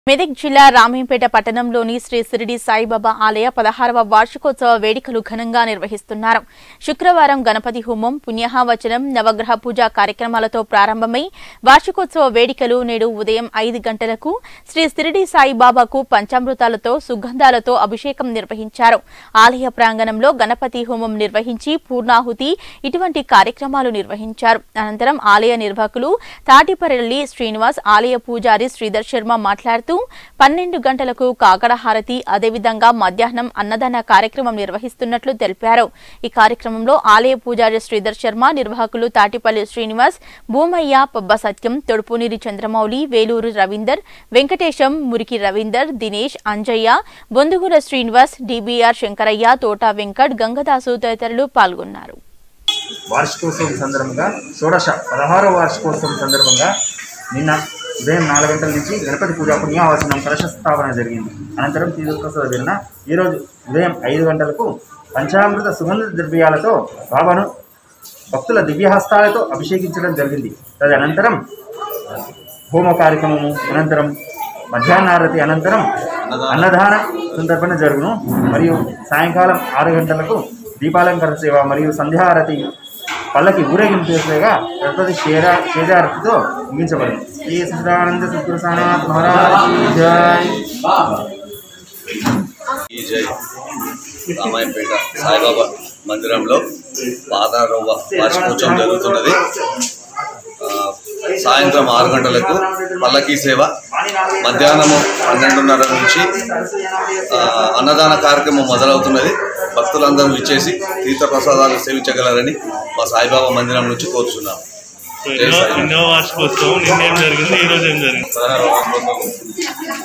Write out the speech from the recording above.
మెదక్ జిల్లా రామేంపేట పట్టణంలోని శ్రీ సిరిడి సాయిబాబా ఆలయ పదహారవ వార్షికోత్సవ వేడుకలు ఘనంగా నిర్వహిస్తున్నారు శుక్రవారం గణపతి హోమం పుణ్యహావచనం నవగ్రహ పూజ కార్యక్రమాలతో ప్రారంభమై వార్షికోత్సవ వేడుకలు నేడు ఉదయం ఐదు గంటలకు శ్రీ సిరిడి సాయిబాబాకు పంచామృతాలతో సుగంధాలతో అభిషేకం నిర్వహించారు ఆలయ ప్రాంగణంలో గణపతి హోమం నిర్వహించి పూర్ణాహుతి ఇటువంటి కార్యక్రమాలు నిర్వహించారు అనంతరం ఆలయ నిర్వాహకులు తాటిపరెల్లి శ్రీనివాస్ ఆలయ పూజారి శ్రీధర్ శర్మ మాట్లాడుతూ పన్నెండు గంటలకు కాకడ హారతి అదేవిధంగా మధ్యాహ్నం అన్నదాన కార్యక్రమం నిర్వహిస్తున్నట్లు తెలిపారు ఈ కార్యక్రమంలో ఆలయ పూజారి శ్రీధర్ శర్మ నిర్వాహకులు తాటిపల్లి శ్రీనివాస్ భూమయ్య పబ్బ సత్యం తొడుపునీరి చంద్రమౌళి వేలూరు రవీందర్ వెంకటేశం మురికి రవీందర్ దినేష్ అంజయ్య బొందుగుల శ్రీనివాస్ డిబిఆర్ శంకరయ్య తోటా వెంకట్ గంగదాసు తదితరులు పాల్గొన్నారు వార్షికోత్సవం సందర్భంగా షోడశ పదహారవ వార్షికోత్సవం సందర్భంగా నిన్న ఉదయం నాలుగు గంటల నుంచి గణపతి పూజ పుణ్యావాసనం కలశ స్థాపన జరిగింది అనంతరం తీర్థోత్సవ దిన ఈరోజు ఉదయం ఐదు గంటలకు పంచామృత సుగంధ ద్రవ్యాలతో బాబాను భక్తుల దివ్యహస్తాలతో అభిషేకించడం జరిగింది తదనంతరం హోమ కార్యక్రమము అనంతరం మధ్యాహ్నారతి అనంతరం అన్నదాన సందర్భన జరుగును మరియు సాయంకాలం ఆరు గంటలకు దీపాలంకరణ సేవ మరియు సంధ్యారతి పల్లకి ఊరేగింపు సేవగా గణపతి క్షేర క్షేజారతితో ముగించబడింది శ్రీ సచిదానంద సద్గురు సాయినాథ్ మహారాజ్ కీ జై ఈ జై రామాయంపేట సాయిబాబా మందిరంలో పాదారోవ వార్షికోత్సవం జరుగుతున్నది ఆ, సాయంత్రం ఆరు గంటలకు పల్లకీ సేవ మధ్యాహ్నము పన్నెండున్నర నుంచి ఆ, అన్నదాన కార్యక్రమం మొదలవుతున్నది భక్తులందరూ ఇచ్చేసి తీర్థ ప్రసాదాలు సేవించగలరని మా సాయిబాబా మందిరం నుంచి కోరుచున్నాము జై ఎన్నో సాయి. ఎన్నో వార్షికోత్సవం నిన్న ఏం జరిగింది ఈ రోజు ఏం జరిగింది పదహారవ వార్షికోత్సవం